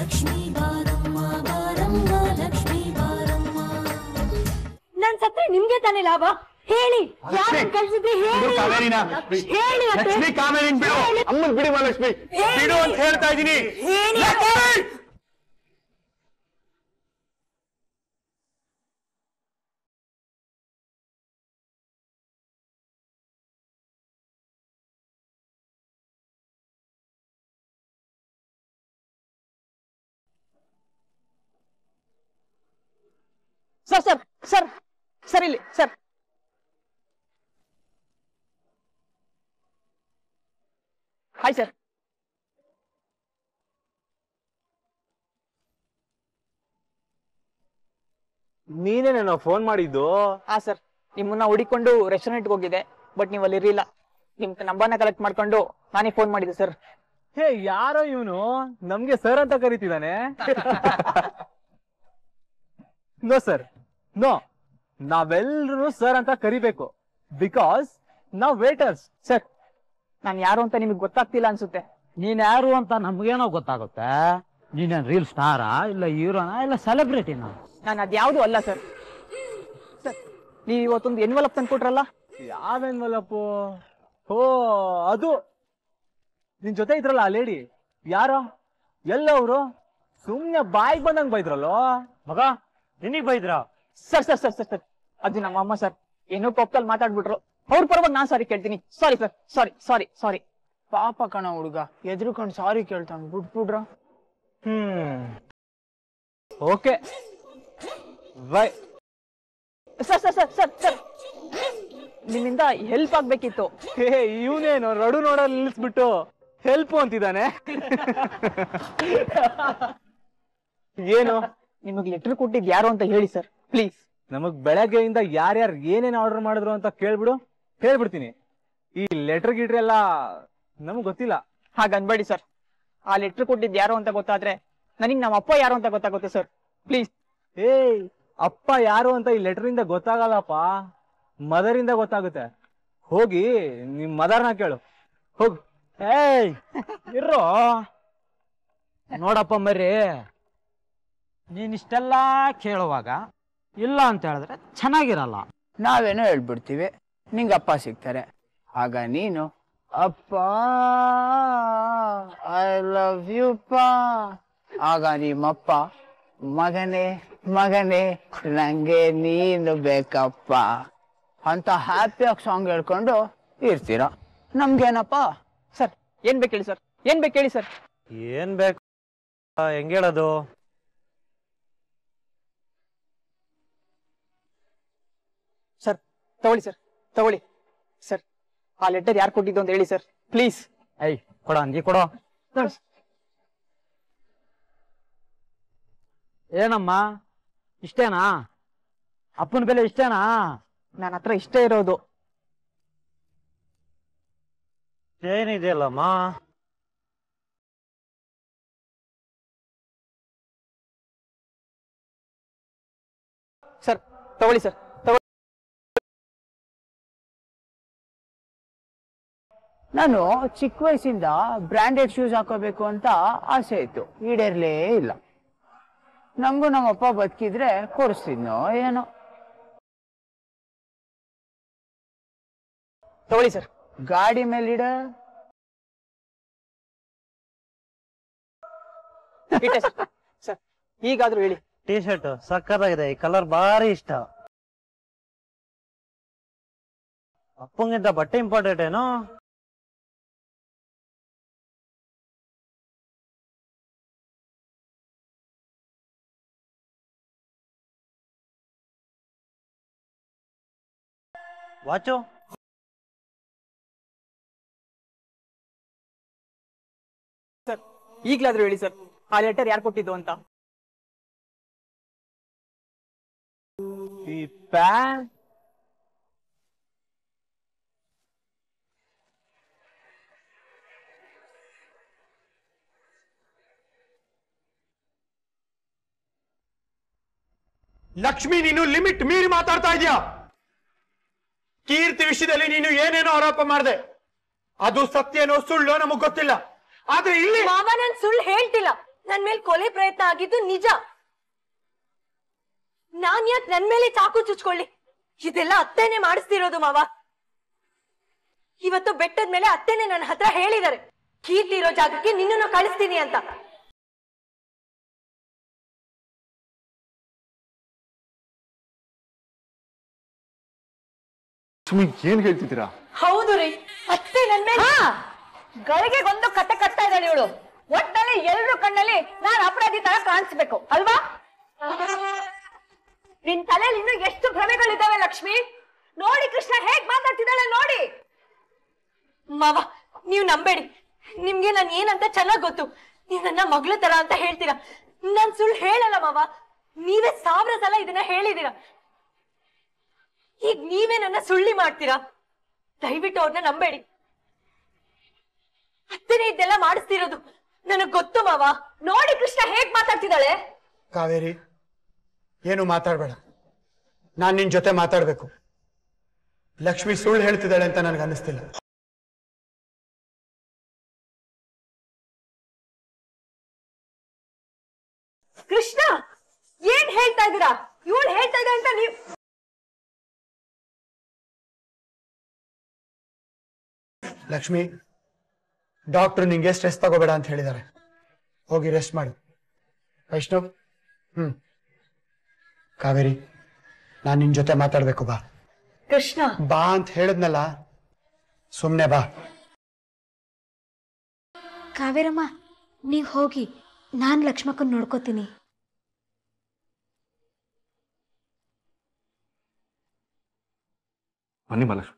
ಲಕ್ಷ್ಮೀ ಬಾರಮ್ಮ ಬಾರಮ್ಮ ಲಕ್ಷ್ಮೀ ಬಾರಮ್ಮ ನನ್ ಸತ್ರೆ ನಿಮ್ಗೆ ತಾನೇ ಲಾಭ ಹೇಳಿ ಯಾರು ಕಳ್ಸಿದ್ರಿ ಹೇಳಿ ಕಾವೇರಿನ ಹೇಳಿ ಅತ್ತೆ. ಲಕ್ಷ್ಮಿ ಕಾವೇರಿನ್ ಬಿಡು ಅಮ್ಮನ್ ಬಿಡಿ ಲಕ್ಷ್ಮಿ ಬಿಡು ಅಂತ ಹೇಳ್ತಾ ಇದೀನಿ ಹೇಳಿ Lakshmi! Sir sir sir sir ಇಲ್ಲಿ ಸರ್ ಹಾಯ್ ಸರ್ ನೀನೇನೇನೋ ಫೋನ್ ಮಾಡಿದ್ದು ಹಾ ಸರ್ ನಿಮ್ಮನ್ನ ಹುಡಿಕೊಂಡು ರೆಸ್ಟೋರೆಂಟ್ಗೆ ಹೋಗಿದ್ದೆ ಬಟ್ ನೀವು ಅಲ್ಲಿ ಇರಲಿಲ್ಲ ನಿಮ್ ನಂಬರ್ನ ಕಲೆಕ್ಟ್ ಮಾಡ್ಕೊಂಡು ನಾನೇ ಫೋನ್ ಮಾಡಿದ್ದೆ ಸರ್ ಹೇ ಯಾರೋ ಇವನು ನಮ್ಗೆ ಸರ್ ಅಂತ ಕರಿತಿದ್ದಾನೆ ನೋ ಸರ್ ನೋ ನಾವೆಲ್ರೂ ಸರ್ ಅಂತ ಕರಿಬೇಕು ಬಿಕಾಸ್ ನಾವ್ ವೇಟರ್ಸ್ ಸರ್ ನಾನು ಯಾರು ಅಂತ ನಿಮಗೆ ಗೊತ್ತಾಗ್ತಿಲ್ಲ ಅನ್ಸುತ್ತೆ ನೀನ್ ಯಾರು ಅಂತ ನಮ್ಗೇನೋ ಗೊತ್ತಾಗುತ್ತೆ ನೀನೇನ್ ರೀಲ್ ಸ್ಟಾರಾ ಇಲ್ಲ ಹೀರೋನಾ ಇಲ್ಲ ಸೆಲೆಬ್ರಿಟಿನಾ ನಾನು ಅದ್ಯಾವುದು ಅಲ್ಲ ಸರ್ ಸರ್ ನೀವು ಇವತ್ತೊಂದು ಎನ್ವಲಪ್ ತಂದ್ಕೊಟ್ರಲ್ಲ ಯಾವೆನ್ವಲಪ್ಪು ಓ ಅದು ನಿನ್ ಜೊತೆ ಇದ್ರಲ್ಲ ಆ ಲೇಡಿ ಯಾರೋ ಎಲ್ಲವ್ರು ಸುಮ್ನೆ ಬಾಯಿಗೆ ಬಂದಂಗ್ ಬೈದ್ರಲ್ಲೋ ಮಗ ನಿನಗ್ ಬೈದ್ರ sir sir sir sir sir ಅದು ನಮ್ಮ ಅಮ್ಮ ಸರ್ ಏನೋ ಕೋಪದಲ್ಲಿ ಮಾತಾಡ್ಬಿಟ್ರು ಅವ್ರ ಪರವಾಗಿ ನಾನ್ ಸಾರಿ ಕೇಳ್ತೀನಿ ಸಾರಿ ಸರ್ ಸಾರಿ ಸಾರಿ ಸಾರಿ ಪಾಪ ಕಣ ಹುಡುಗ ಎದ್ರುಕೊಂಡು ಸಾರಿ ಕೇಳ್ತಾನೆ ಬಿಟ್ಬಿಡ್ರ hmm okay bye sir sir sir sir sir ನಿಮ್ಮಿಂದ ಹೆಲ್ಪ್ ಆಗ್ಬೇಕಿತ್ತು ಹೇ ಇವನೇನು ರಡು ನೋಡಲ್ಲಿ ನಿಲ್ಲಿಸ್ಬಿಟ್ಟು ಹೆಲ್ಪ್ ಅಂತಿದ್ದಾನೆ ಏನು ನಿಮಗೆ ಲೆಟರ್ ಕೊಟ್ಟಿದ್ ಯಾರು ಅಂತ ಹೇಳಿ ಸರ್ ಪ್ಲೀಸ್ ನಮಗ್ ಬೆಳಗ್ಗೆಯಿಂದ ಯಾರ್ಯಾರು ಏನೇನ್ ಆರ್ಡರ್ ಮಾಡಿದ್ರು ಅಂತ ಕೇಳ್ಬಿಡು ಹೇಳ್ಬಿಡ್ತೀನಿ ಈ ಲೆಟರ್ ಗಿಟ್ರ್ ಎಲ್ಲ ನಮಗ್ ಗೊತ್ತಿಲ್ಲ ಹಾಗ ಅನ್ಬೇಡಿ ಸರ್ ಆ ಲೆಟರ್ ಕೊಟ್ಟಿದ್ ಯಾರು ಅಂತ ಗೊತ್ತಾದ್ರೆ ನನಗೆ ನಮ್ಮ ಅಪ್ಪ ಯಾರು ಅಂತ ಗೊತ್ತಾಗುತ್ತೆ ಸರ್ ಪ್ಲೀಸ್ ಏಯ್ ಅಪ್ಪ ಯಾರು ಅಂತ ಈ ಲೆಟರ್ ಇಂದ ಗೊತ್ತಾಗಲ್ಲಪ್ಪ ಮದರ್ ಇಂದ ಗೊತ್ತಾಗುತ್ತೆ ಹೋಗಿ ನಿಮ್ ಮದರ್ನ ಕೇಳು ಹೋಗು ಏಯ್ ಇರೋ ನೋಡಪ್ಪ ಮರಿ ನೀನ್ ಇಷ್ಟೆಲ್ಲ ಕೇಳುವಾಗ ಇಲ್ಲ ಅಂತ ಹೇಳಿದ್ರೆ ಚೆನ್ನಾಗಿರಲ್ಲ ನಾವೇನೋ ಹೇಳ್ಬಿಡ್ತೀವಿ ನಿಂಗೆ ಅಪ್ಪ ಸಿಗ್ತಾರೆ ಆಗ ನೀನು ಅಪ್ಪ ಐ ಲವ್ ಯು ಪಾ ಆಗ ನಿಮ್ಮಪ್ಪ ಮಗನೇ ಮಗನೇ ನಂಗೆ ನೀನು ಬೇಕಪ್ಪ ಅಂತ ಹ್ಯಾಪಿಯಾಗಿ ಸಾಂಗ್ ಹೇಳ್ಕೊಂಡು ಇರ್ತೀರ ನಮ್ಗೇನಪ್ಪ ಸರ್ ಏನ್ ಬೇಕು ಹೇಳಿ ಸರ್ ಏನ್ ಬೇಕು ಹೇಳಿ ಸರ್ ಏನ್ ಬೇಕು ಹೆಂಗ್ ಹೇಳೋದು ಸರ್ ತಗೊಳ್ಳಿ ಸರ್ ತಗೊಳ್ಳಿ ಸರ್ ಆ ಲೆಟರ್ ಯಾರು ಕೊಟ್ಟಿದ್ದು ಅಂತ ಹೇಳಿ ಸರ್ ಪ್ಲೀಸ್ ಏಯ್ ಕೊಡ ಅಂದಿ ಕೊಡೋ ಏನಮ್ಮ ಇಷ್ಟೇನಾ ಅಪ್ಪನ ಬೆಲೆ ಇಷ್ಟೇನಾ ನನ್ನ ಹತ್ರ ಇಷ್ಟೇ ಇರೋದು ಏನಿದೆಯಲ್ಲಮ್ಮ ಸರ್ ತಗೊಳ್ಳಿ ಸರ್ ತಗೊಳ್ಳಿ ನಾನು ಚಿಕ್ಕ ವಯಸ್ಸಿಂದ ಬ್ರ್ಯಾಂಡೆಡ್ ಶೂಸ್ ಹಾಕೋಬೇಕು ಅಂತ ಆಸೆ ಇತ್ತು ಈಡೇರ್ಲೇ ಇಲ್ಲ ನಮಗೂ ನಮ್ಮಪ್ಪ ಬದುಕಿದ್ರೆ ಕೊಡಿಸ್ತಿದ್ನೋ ಏನೋ ತಗೊಳ್ಳಿ ಸರ್ ಗಾಡಿ ಮೇಲಿಡ ಇಟ್ಟೆ ಸರ್ ಸರ್ ಈಗಾದ್ರೂ ಹೇಳಿ ಟೀ ಶರ್ಟ್ ಸಕ್ಕತ್ತಾಗಿದೆ ಈ ಕಲರ್ ಭಾರಿ ಇಷ್ಟ ಅಪ್ಪಂಗಿಂತ ಬಟ್ಟೆ ಇಂಪಾರ್ಟೆಂಟ್ ಏನೋ ವಾಚು ಸರ್ ಈಗ್ಲಾದ್ರೂ ಹೇಳಿ ಸರ್ ಆ ಲೆಟರ್ ಯಾರು ಕೊಟ್ಟಿದ್ದು ಅಂತ ಈ ಪ್ಯಾನ್ ಲಕ್ಷ್ಮಿ ನೀನು ಲಿಮಿಟ್ ಮೀರಿ ಮಾತಾಡ್ತಾ ಇದೀಯಾ ಕೀರ್ತಿ ವಿಷಯದಲ್ಲಿ ನೀನು ಏನೇನೋ ಆರೋಪ ಮಾಡಿದೆ ಅದು ಸತ್ಯನೋ ಸುಳ್ಳೋ ನಮಗ್ ಗೊತ್ತಿಲ್ಲ ಆದ್ರೆ ಇಲ್ಲಿ ಮಾವ ನಾನ್ ಸುಳ್ಳು ಹೇಳ್ತಿಲ್ಲ ನನ್ ಮೇಲೆ ಕೊಲೆ ಪ್ರಯತ್ನ ಆಗಿದ್ದು ನಿಜ ನಾನ್ ಯಾಕೆ ನನ್ ಮೇಲೆ ಚಾಕು ಚುಚ್ಕೊಳ್ಳಿ ಇದೆಲ್ಲ ಅತ್ತೆನೆ ಮಾಡಿಸ್ತಿರೋದು ಮಾವ ಇವತ್ತು ಬೆಟ್ಟದ ಮೇಲೆ ಅತ್ತೆನೆ ನನ್ನ ಹತ್ರ ಹೇಳಿದ್ದಾರೆ ಕೀರ್ತಿ ಇರೋ ಜಾಗಕ್ಕೆ ನಿನ್ನನ್ನು ಕಳಿಸ್ತೀನಿ ಅಂತ ಲಕ್ಷ್ಮಿ ಏನ್ ಹೇಳ್ತಿದ್ದೀರಾ ಹೌದು ರೀ ಅತ್ತೆ ನನ್ ಮೇಲೆ ಗಳಿಗೆಗೊಂದು ಕತೆ ಕಟ್ತಾ ಇದ್ದಾಳೆ ಇವಳು ಒಟ್ಟಲ್ಲಿ ಎಲ್ರು ಕಣ್ಣಲ್ಲಿ ನಾನು ಅಪರಾಧಿ ತರ ಕಾಣಿಸ್ಬೇಕು ಅಲ್ವಾ ನಿನ್ ತಲೆಯಲ್ಲಿ ಇನ್ನು ಎಷ್ಟು ಭ್ರಮೆಗಳಿದ್ದಾವೆ ಲಕ್ಷ್ಮಿ ನೋಡಿ ಕೃಷ್ಣ ಹೇಗ್ ಮಾತಾಡ್ತಿದ್ದಾಳೆ ನೋಡಿ ಮಾವ ನೀವ್ ನಂಬೇಡಿ ನಿಮ್ಗೆ ನಾನ್ ಏನಂತ ಚೆನ್ನಾಗ್ ಗೊತ್ತು ನೀವ್ ನನ್ನ ಮಗಳ ತರ ಅಂತ ಹೇಳ್ತೀರಾ ನಾನ್ ಸುಳ್ಳು ಹೇಳಲ್ಲ ಮಾವ ನೀವೇ ಸಾವಿರ ಸಲ ಇದನ್ನ ಹೇಳಿದೀರ ಈಗ ನೀವೇ ನನ್ನ ಸುಳ್ಳಿ ಮಾಡ್ತೀರಾ ದಯವಿಟ್ಟು ಅವ್ರನ್ನ ನಂಬೇಡಿ ಅತ್ತನೇ ಇದೆಲ್ಲ ಮಾಡಿಸ್ತಿರೋದು ನನಗ್ ಗೊತ್ತು ಮಾವ ನೋಡಿ ಕೃಷ್ಣ ಹೇಗ್ ಮಾತಾಡ್ತಿದ್ದಾಳೆ ಕಾವೇರಿ ಏನು ಮಾತಾಡ್ಬೇಡ ನಾನ್ ನಿನ್ ಜೊತೆ ಮಾತಾಡ್ಬೇಕು ಲಕ್ಷ್ಮಿ ಸುಳ್ಳು ಹೇಳ್ತಿದ್ದಾಳೆ ಅಂತ ನನಗೆ ಅನ್ನಿಸ್ತಿಲ್ಲ ಕೃಷ್ಣ ಏನ್ ಹೇಳ್ತಾ ಇದ್ದೀರಾ ಇವಳು ಹೇಳ್ತಾ ಇದ್ದ ಅಂತ ನೀವ್ ಲಕ್ಷ್ಮಿ ಡಾಕ್ಟರ್ ನಿಂಗೆ ಸ್ಟ್ರೆಸ್ ತಗೋಬೇಡ ಅಂತ ಹೇಳಿದ್ದಾರೆ ಹೋಗಿ ರೆಸ್ಟ್ ಮಾಡು ವೈಷ್ಣವ್ ಹ್ಮ್ ಕಾವೇರಿ ನಾನ್ ನಿನ್ ಜೊತೆ ಮಾತಾಡ್ಬೇಕು ಬಾ ಕೃಷ್ಣ ಬಾ ಅಂತ ಹೇಳಿದ್ನಲ್ಲ ಸುಮ್ನೆ ಬಾ ಕಾವೇರಮ್ಮ ನೀವ್ ಹೋಗಿ ನಾನ್ ಲಕ್ಷ್ಮಕ್ಕನ್ ನೋಡ್ಕೋತೀನಿ ಬನ್ನಿ ಮಹಾಲಕ್ಷ್ಮಿ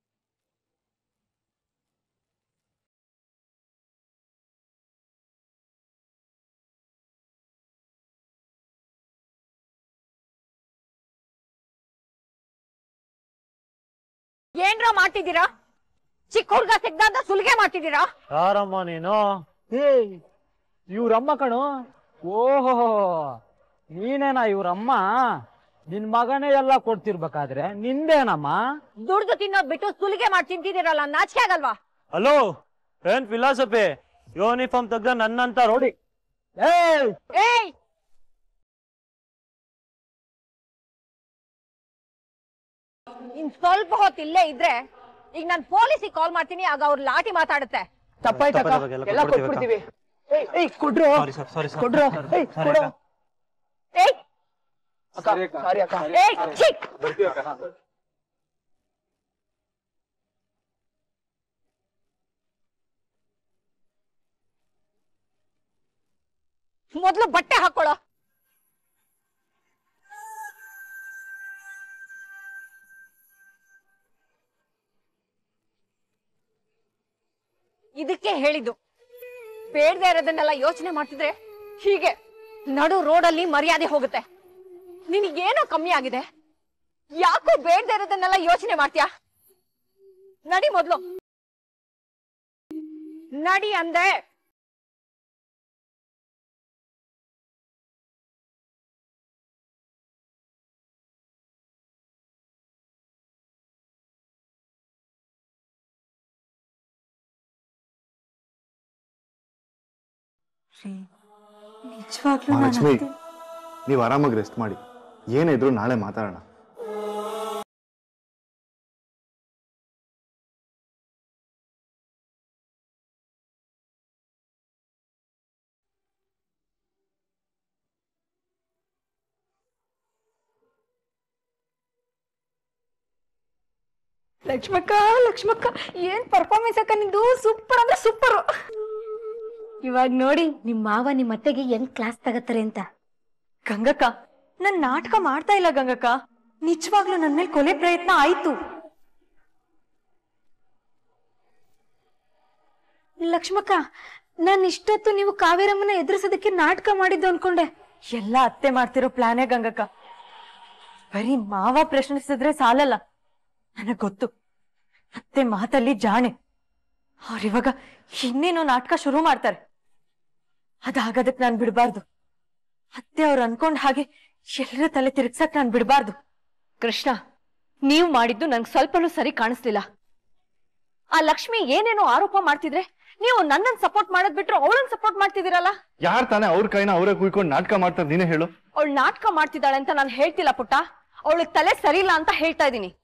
ಏನ್ರ ಮಾಡ್ತಿದ್ದೀರಾ ಚಿಕ್ಕ ಹುಡ್ಗ ತೆಗ್ದಾದ ಸುಲಿಗೆ ಮಾಡ್ತಿದ್ದೀರಾ ಯಾರಮ್ಮ ನೀನು ಏ ಇವ್ರಮ್ಮ ಕಣು ಓಹೋ ನೀನೇನಾ ಇವ್ರಮ್ಮ ನಿನ್ ಮಗನೇ ಎಲ್ಲ ಕೊಡ್ತಿರ್ಬೇಕಾದ್ರೆ ನಿಂದೇನಮ್ಮ ದುಡ್ದು ತಿನ್ನೋದ್ ಬಿಟ್ಟು ಸುಲಿಗೆ ಮಾಡಿ ತಿಂತಿದ್ದೀರಲ್ಲ ನಾಚಿಕೆ ಆಗಲ್ವಾ ಹಲೋ ಏನ್ ಫಿಲಾಸಫಿ ಯೂನಿಫಾರ್ಮ್ ತೆಗ್ದ ನನ್ನಂತ ರೋಡಿ ಏ ಏಯ್ ಇನ್ ಸ್ವಲ್ಪ ಹೊತ್ತು ಇಲ್ಲೇ ಇದ್ರೆ ಈಗ ನಾನು ಪೊಲೀಸಿಗೆ ಕಾಲ್ ಮಾಡ್ತೀನಿ ಆಗ ಅವ್ರು ಲಾಠಿ ಮಾತಾಡುತ್ತೆ ತಪ್ಪಾಯ್ತಕ್ಕ ತಪ್ಪಾಯ್ತು, ಎಲ್ಲ ಎಲ್ಲ ಕೊಟ್ಬಿಡ್ತೀವಿ ಕೊಟ್ಬಿಡ್ತೀವಿ ಏಯ್, ಏಯ್ ಕೊಡ್ರು ಕೊಡ್ರು ಏಯ್ ಕೊಡು ಏಯ್ ಅಕ್ಕ ಸಾರಿ ಅಕ್ಕ ಏಯ್ ಚಿಕ್ ಮೊದ್ಲು ಬಟ್ಟೆ ಹಾಕೊಳ್ಳೋ ಇದಕ್ಕೆ ಹೇಳಿದ್ದು ಬೇಡದೆ ಇರೋದನ್ನೆಲ್ಲ ಯೋಚನೆ ಮಾಡ್ತಿದ್ರೆ ಹೀಗೆ ನಡು ರೋಡಲ್ಲಿ ಮರ್ಯಾದೆ ಹೋಗುತ್ತೆ ನಿನಗೇನೋ ಕಮ್ಮಿ ಆಗಿದೆ ಯಾಕೋ ಬೇಡದೆ ಇರೋದನ್ನೆಲ್ಲ ಯೋಚನೆ ಮಾಡ್ತೀಯಾ ನಡಿ ಮೊದ್ಲು ನಡಿ ಅಂದೆ ನಿಜವಾಗ್ಲೂ ಮಹಾಲಕ್ಷ್ಮಿ ನೀವು ಆರಾಮಾಗಿ ರೆಸ್ಟ್ ಮಾಡಿ ಏನೇ ಇದ್ರು ನಾಳೆ ಮಾತಾಡೋಣ ಲಕ್ಷ್ಮಕ್ಕ ಲಕ್ಷ್ಮಕ್ಕ ಏನ್ ಪರ್ಫಾರ್ಮೆನ್ಸ್ ಅಕ್ಕ ನಿಂದು ಸೂಪರ್ ಅಂದ್ರೆ ಸೂಪರ್ ಇವಾಗ ನೋಡಿ ನಿಮ್ ಮಾವ ನಿಮ್ ಅತ್ತೆಗೆ ಹೆಂಗ್ ಕ್ಲಾಸ್ ತಗತ್ತಾರೆ ಅಂತ ಗಂಗಕ್ಕ ನಾನ್ ನಾಟಕ ಮಾಡ್ತಾ ಇಲ್ಲ ಗಂಗಕ್ಕ ನಿಜವಾಗ್ಲೂ ನನ್ ಮೇಲೆ ಕೊಲೆ ಪ್ರಯತ್ನ ಆಯ್ತು ಲಕ್ಷ್ಮಕ್ಕ ನಾನ್ ಇಷ್ಟೊತ್ತು ನೀವು ಕಾವೇರಮ್ಮನ ಎದುರಿಸೋದಕ್ಕೆ ನಾಟಕ ಮಾಡಿದ್ದು ಅನ್ಕೊಂಡೆ ಎಲ್ಲ ಅತ್ತೆ ಮಾಡ್ತಿರೋ ಪ್ಲಾನೇ ಗಂಗಕ್ಕ ಬರೀ ಮಾವ ಪ್ರಶ್ನಿಸಿದ್ರೆ ಸಾಲಲ್ಲ ನನಗ್ ಗೊತ್ತು ಅತ್ತೆ ಮಾತಲ್ಲಿ ಜಾಣೆ ಅವ್ರಿವಾಗ ಇನ್ನೇನೋ ನಾಟಕ ಶುರು ಮಾಡ್ತಾರೆ ಅದಾಗದಕ್ ನಾನ್ ಬಿಡ್ಬಾರ್ದು ಅತ್ತೆ ಅವ್ರು ಅನ್ಕೊಂಡ್ ಹಾಗೆ ಎಲ್ಲರ ತಲೆ ತಿರ್ಗ್ಸಕ್ ನಾನ್ ಬಿಡ್ಬಾರ್ದು ಕೃಷ್ಣ ನೀವು ಮಾಡಿದ್ದು ನಂಗೆ ಸ್ವಲ್ಪನೂ ಸರಿ ಕಾಣಿಸ್ಲಿಲ್ಲ ಆ ಲಕ್ಷ್ಮಿ ಏನೇನೋ ಆರೋಪ ಮಾಡ್ತಿದ್ರೆ ನೀವು ನನ್ನನ್ ಸಪೋರ್ಟ್ ಮಾಡೋದ್ ಬಿಟ್ರು ಅವಳನ್ನ ಸಪೋರ್ಟ್ ಮಾಡ್ತಿದ್ದೀರಲ್ಲ ಯಾರ್ ತಾನೇ ಅವ್ರ ಕೈನ ಅವರೇ ಕುಯ್ಕೊಂಡು ನಾಟಕ ಮಾಡ್ತಾರೆ ನೀನೇ ಹೇಳು ಅವಳು ನಾಟಕ ಮಾಡ್ತಿದ್ದಾಳೆ ಅಂತ ನಾನು ಹೇಳ್ತಿಲ್ಲ ಪುಟ್ಟ ಅವಳಿಗೆ ತಲೆ ಸರಿ ಇಲ್ಲ ಅಂತ ಹೇಳ್ತಾ ಇದೀನಿ